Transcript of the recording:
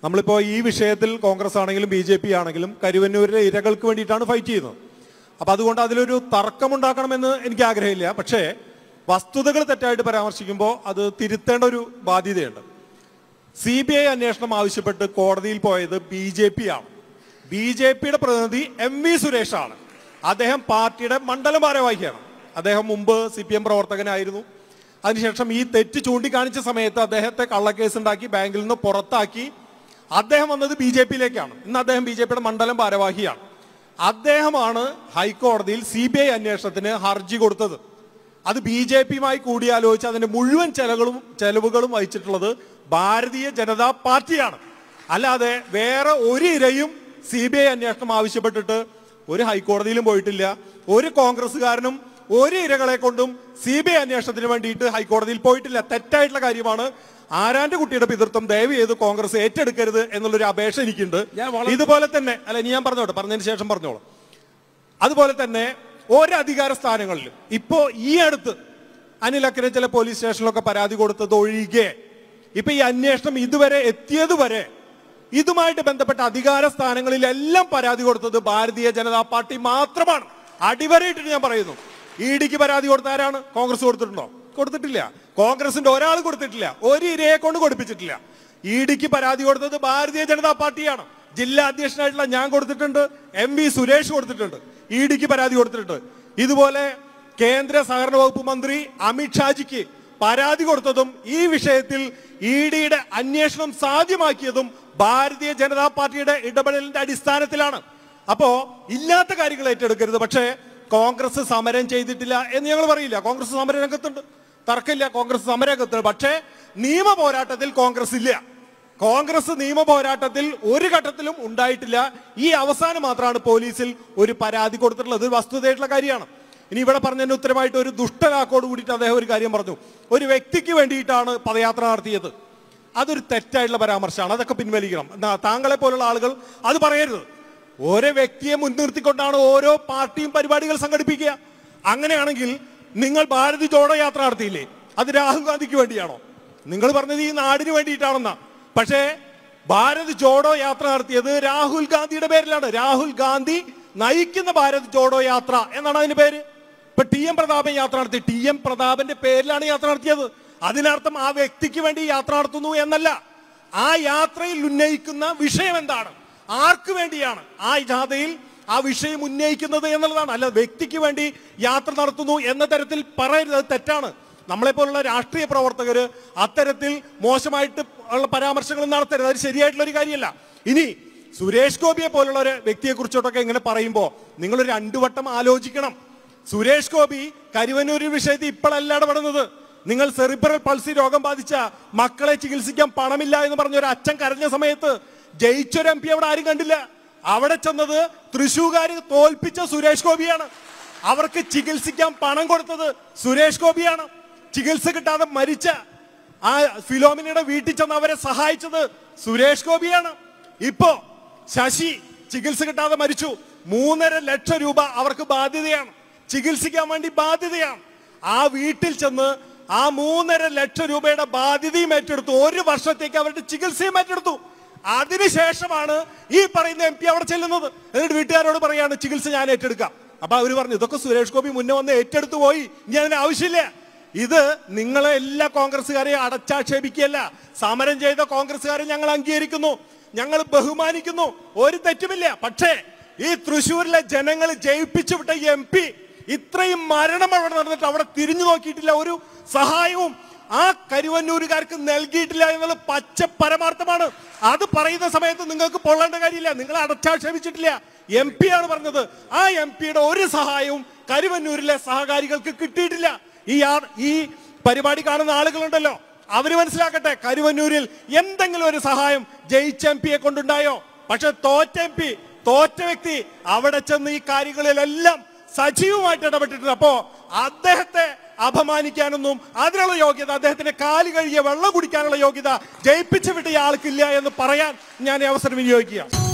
നമ്മളിപ്പോൾ ഈ വിഷയത്തിൽ കോൺഗ്രസ് ആണെങ്കിലും ബി ജെ പി ആണെങ്കിലും കരുവന്നൂരിലെ ഇരകൾക്ക് വേണ്ടിയിട്ടാണ് ഫൈറ്റ് ചെയ്യുന്നത് അപ്പം അതുകൊണ്ട് അതിലൊരു തർക്കമുണ്ടാക്കണമെന്ന് എനിക്ക് ആഗ്രഹമില്ല പക്ഷേ വസ്തുതകൾ തെറ്റായിട്ട് പരാമർശിക്കുമ്പോൾ അത് തിരുത്തേണ്ട ഒരു ബാധ്യതയുണ്ട് സി ബി ഐ അന്വേഷണം ആവശ്യപ്പെട്ട് കോടതിയിൽ പോയത് ബി ജെ പി ആണ് ബി ജെ പിയുടെ പ്രതിനിധി എം വി സുരേഷാണ് അദ്ദേഹം പാർട്ടിയുടെ മണ്ഡല ഭാരവാഹിയാണ് അദ്ദേഹം മുമ്പ് സി പി എം പ്രവർത്തകനായിരുന്നു അതിനുശേഷം ഈ തെറ്റ് ചൂണ്ടിക്കാണിച്ച സമയത്ത് അദ്ദേഹത്തെ കള്ളക്കേസ് ഉണ്ടാക്കി ബാങ്കിൽ നിന്ന് പുറത്താക്കി അദ്ദേഹം വന്നത് ബി ജെ പിയിലേക്കാണ് ഇന്ന് അദ്ദേഹം ബി ജെ പിയുടെ മണ്ഡലം ഭാരവാഹിയാണ് അദ്ദേഹമാണ് ഹൈക്കോടതിയിൽ സി ബി ഐ അന്വേഷണത്തിന് ഹർജി കൊടുത്തത് അത് ബി ജെ പിയുമായി കൂടിയാലോചിച്ച് അതിന്റെ മുഴുവൻ ചെലവുകളും ചെലവുകളും വഹിച്ചിട്ടുള്ളത് ഭാരതീയ ജനതാ പാർട്ടിയാണ് അല്ലാതെ വേറെ ഒരു ഇരയും സി ബി ഐ അന്വേഷണം ആവശ്യപ്പെട്ടിട്ട് ഒരു ഹൈക്കോടതിയിലും പോയിട്ടില്ല ഒരു കോൺഗ്രസ്സുകാരനും ഒരു ഇരകളെ കൊണ്ടും സി ബി ഐ അന്വേഷണത്തിന് വേണ്ടിയിട്ട് ഹൈക്കോടതിയിൽ പോയിട്ടില്ല തെറ്റായിട്ടുള്ള കാര്യമാണ് ആരാന്റെ കുട്ടിയുടെ പിതൃത്വം ദയവ് ചെയ്ത് കോൺഗ്രസ് ഏറ്റെടുക്കരുത് എന്നുള്ളൊരു അപേക്ഷ എനിക്കുണ്ട് ഞാൻ വളരെ- ഇതുപോലെ തന്നെ അല്ല ഇനി ഞാൻ പറഞ്ഞോട്ടെ പറഞ്ഞതിന് ശേഷം പറഞ്ഞോളൂ അതുപോലെ തന്നെ ഓരോ അധികാര സ്ഥാനങ്ങളിലും ഇപ്പോ ഈ അടുത്ത് അനിൽ അക്കരെ ചില പോലീസ് സ്റ്റേഷനിലൊക്കെ പരാതി കൊടുത്തത് ഒഴികെ ഇപ്പൊ ഈ അന്വേഷണം ഇതുവരെ എത്തിയത് വരെ ഇതുമായിട്ട് ബന്ധപ്പെട്ട അധികാര സ്ഥാനങ്ങളിലെല്ലാം പരാതി കൊടുത്തത് ഭാരതീയ ജനതാ പാർട്ടി മാത്രമാണ് അടിവരയിട്ടിട്ട് ഞാൻ പറയുന്നു ഇ ഡിക്ക് പരാതി കൊടുത്ത ആരാണ് കോൺഗ്രസ് കൊടുത്തിട്ടുണ്ടോ കൊടുത്തിട്ടില്ല കോൺഗ്രസിന്റെ ഒരാൾ കൊടുത്തിട്ടില്ല ഒരു ഇരയെ കൊണ്ട് കൊടുപ്പിച്ചിട്ടില്ല ഇ ഡിക്ക് പരാതി കൊടുത്തത് ഭാരതീയ ജനതാ പാർട്ടിയാണ് ജില്ലാ അധ്യക്ഷനായിട്ടുള്ള ഞാൻ കൊടുത്തിട്ടുണ്ട് എം വി സുരേഷ് കൊടുത്തിട്ടുണ്ട് ഇ ഡിക്ക് പരാതി കൊടുത്തിട്ടുണ്ട് ഇതുപോലെ കേന്ദ്ര സഹകരണ വകുപ്പ് മന്ത്രി അമിത് ഷാജിക്ക് പരാതി കൊടുത്തതും ഈ വിഷയത്തിൽ ഇ ഡിയുടെ അന്വേഷണം സാധ്യമാക്കിയതും ഭാരതീയ ജനതാ പാർട്ടിയുടെ ഇടപെടലിന്റെ അടിസ്ഥാനത്തിലാണ് അപ്പോ ഇല്ലാത്ത കാര്യങ്ങൾ ഏറ്റെടുക്കരുത് പക്ഷേ കോൺഗ്രസ് സമരം ചെയ്തിട്ടില്ല എന്ന് ഞങ്ങൾ പറയില്ല കോൺഗ്രസ് സമര രംഗത്തുണ്ട് തർക്കമില്ല കോൺഗ്രസ് സമര രംഗത്തുണ്ട് പക്ഷേ നിയമ പോരാട്ടത്തിൽ കോൺഗ്രസ് ഇല്ല കോൺഗ്രസ് നിയമ പോരാട്ടത്തിൽ ഒരു ഘട്ടത്തിലും ഉണ്ടായിട്ടില്ല ഈ അവസാനം മാത്രമാണ് പോലീസിൽ ഒരു പരാതി കൊടുത്തിട്ടുള്ളത് ഇത് വസ്തുതയായിട്ടുള്ള കാര്യമാണ് ഇനി ഇവിടെ പറഞ്ഞതിന് ഉത്തരമായിട്ട് ഒരു ദുഷ്ടലാക്കോട് കൂടിയിട്ട് അദ്ദേഹം ഒരു കാര്യം പറഞ്ഞു ഒരു വ്യക്തിക്ക് വേണ്ടിയിട്ടാണ് പദയാത്ര നടത്തിയത് അതൊരു തെറ്റായിട്ടുള്ള പരാമർശമാണ് അതൊക്കെ പിൻവലിക്കണം എന്നാ താങ്കളെ പോലുള്ള ആളുകൾ അത് പറയരുത് ഓരോ വ്യക്തിയെ മുൻനിർത്തിക്കൊണ്ടാണ് ഓരോ പാർട്ടിയും പരിപാടികൾ സംഘടിപ്പിക്കുക അങ്ങനെയാണെങ്കിൽ നിങ്ങൾ ഭാരത് ജോഡോ യാത്ര നടത്തിയില്ലേ അത് രാഹുൽ ഗാന്ധിക്ക് വേണ്ടിയാണോ നിങ്ങൾ പറഞ്ഞത് ഈ നാടിന് വേണ്ടിയിട്ടാണെന്നാ പക്ഷേ ഭാരത് ജോഡോ യാത്ര നടത്തിയത് രാഹുൽ ഗാന്ധിയുടെ പേരിലാണ് രാഹുൽ ഗാന്ധി നയിക്കുന്ന ഭാരത് ജോഡോ യാത്ര എന്നാണ് അതിന്റെ പേര് ഇപ്പൊ ടി എം പ്രതാപൻ യാത്ര നടത്തി ടി എം പ്രതാപന്റെ പേരിലാണ് യാത്ര നടത്തിയത് അതിനർത്ഥം ആ വ്യക്തിക്ക് വേണ്ടി യാത്ര നടത്തുന്നു എന്നല്ല ആ യാത്രയിൽ ഉന്നയിക്കുന്ന വിഷയം എന്താണ് ആർക്ക് വേണ്ടിയാണ് ആ ജാഥയിൽ ആ വിഷയം ഉന്നയിക്കുന്നത് എന്നുള്ളതാണ് അല്ല വ്യക്തിക്ക് വേണ്ടി യാത്ര നടത്തുന്നു എന്ന തരത്തിൽ പറയരുത് അത് തെറ്റാണ് നമ്മളെ പോലുള്ള രാഷ്ട്രീയ പ്രവർത്തകര് അത്തരത്തിൽ മോശമായിട്ട് ഉള്ള പരാമർശങ്ങൾ നടത്തരുത് അത് ശരിയായിട്ടുള്ള ഒരു കാര്യമല്ല ഇനി സുരേഷ് ഗോപിയെ പോലുള്ള ഒരു വ്യക്തിയെ കുറിച്ചോട്ടൊക്കെ ഇങ്ങനെ പറയുമ്പോൾ നിങ്ങൾ രണ്ടു വട്ടം ആലോചിക്കണം സുരേഷ് ഗോപി കരുവന്നൂർ വിഷയത്തിൽ ഇപ്പോഴല്ല ഇടപെടുന്നത് നിങ്ങൾ സെറിബ്രൽ പൾസി രോഗം ബാധിച്ച മക്കളെ ചികിത്സിക്കാൻ പണമില്ല എന്ന് പറഞ്ഞ ഒരു അച്ഛൻ കരഞ്ഞ സമയത്ത് ജയിച്ചൊരു എം പി അവിടെ ആരും കണ്ടില്ല അവിടെ ചെന്നത് തൃശൂകാര് തോൽപ്പിച്ച സുരേഷ് ഗോപിയാണ് അവർക്ക് ചികിത്സിക്കാൻ പണം കൊടുത്തത് സുരേഷ് ഗോപിയാണ് ചികിത്സ കിട്ടാതെ മരിച്ച ആ ഫിലോമിനയുടെ വീട്ടിൽ ചെന്ന് അവരെ സഹായിച്ചത് സുരേഷ് ഗോപിയാണ് ഇപ്പോ ശശി ചികിത്സ കിട്ടാതെ മരിച്ചു മൂന്നര ലക്ഷം രൂപ അവർക്ക് ബാധ്യതയാണ് ചികിത്സിക്കാൻ വേണ്ടി ബാധ്യതയാണ് ആ വീട്ടിൽ ചെന്ന് ആ മൂന്നര ലക്ഷം രൂപയുടെ ബാധ്യതയും ഏറ്റെടുത്തു ഒരു വർഷത്തേക്ക് അവരുടെ ചികിത്സയും ഏറ്റെടുത്തു അതിനുശേഷമാണ് ഈ പറയുന്ന എം പി അവിടെ ചെല്ലുന്നത് എന്നിട്ട് വീട്ടുകാരോട് പറയാണ് ചികിത്സ ഞാൻ ഏറ്റെടുക്കാം അപ്പൊ അവര് പറഞ്ഞു ഇതൊക്കെ സുരേഷ് ഗോപി മുന്നേ വന്ന് ഏറ്റെടുത്തു പോയി ഇനി അതിന് ആവശ്യമില്ല ഇത് നിങ്ങളെ എല്ലാ കോൺഗ്രസ്സുകാരെയും അടച്ചാക്ഷേപിക്കുകയല്ല സമരം ചെയ്ത കോൺഗ്രസ്സുകാരെ ഞങ്ങൾ അംഗീകരിക്കുന്നു ഞങ്ങൾ ബഹുമാനിക്കുന്നു ഒരു തെറ്റുമില്ല പക്ഷേ ഈ തൃശ്ശൂരിലെ ജനങ്ങൾ ജയിപ്പിച്ചു വിട്ട എം പി ഇത്രയും മരണം അവിടെ നടന്നിട്ട് അവിടെ തിരിഞ്ഞു നോക്കിയിട്ടില്ല ഒരു സഹായവും ആ കരുവന്നൂരുകാർക്ക് നൽകിയിട്ടില്ല എന്നുള്ളത് പച്ച പരമാർത്ഥമാണ് അത് പറയുന്ന സമയത്ത് നിങ്ങൾക്ക് പൊള്ളേണ്ട കാര്യമില്ല നിങ്ങൾ അടച്ചാക്ഷേപിച്ചിട്ടില്ല എം പി ആണ് പറഞ്ഞത് ആ എം പിയുടെ ഒരു സഹായവും കരുവന്നൂരിലെ സഹകാരികൾക്ക് കിട്ടിയിട്ടില്ല ഈ ആ- ഈ പരിപാടി കാണുന്ന ആളുകളുണ്ടല്ലോ അവര് മനസ്സിലാക്കട്ടെ കരുവന്നൂരിൽ എന്തെങ്കിലും ഒരു സഹായം ജയിച്ച എം പിയെ കൊണ്ടുണ്ടായോ പക്ഷെ തോറ്റ എം പി തോറ്റ വ്യക്തി അവിടെ ചെന്ന് ഈ കാര്യങ്ങളിലെല്ലാം സജീവമായിട്ട് ഇടപെട്ടിട്ടുണ്ട് അപ്പോ അദ്ദേഹത്തെ അപമാനിക്കാനൊന്നും അതിനുള്ള യോഗ്യത അദ്ദേഹത്തിന്റെ കാല് കഴുകിയ വെള്ളം കുടിക്കാനുള്ള യോഗ്യത ജയിപ്പിച്ചു വിട്ട ആൾക്കില്ല എന്ന് പറയാൻ ഞാൻ ഈ അവസരം വിനിയോഗിക്കുക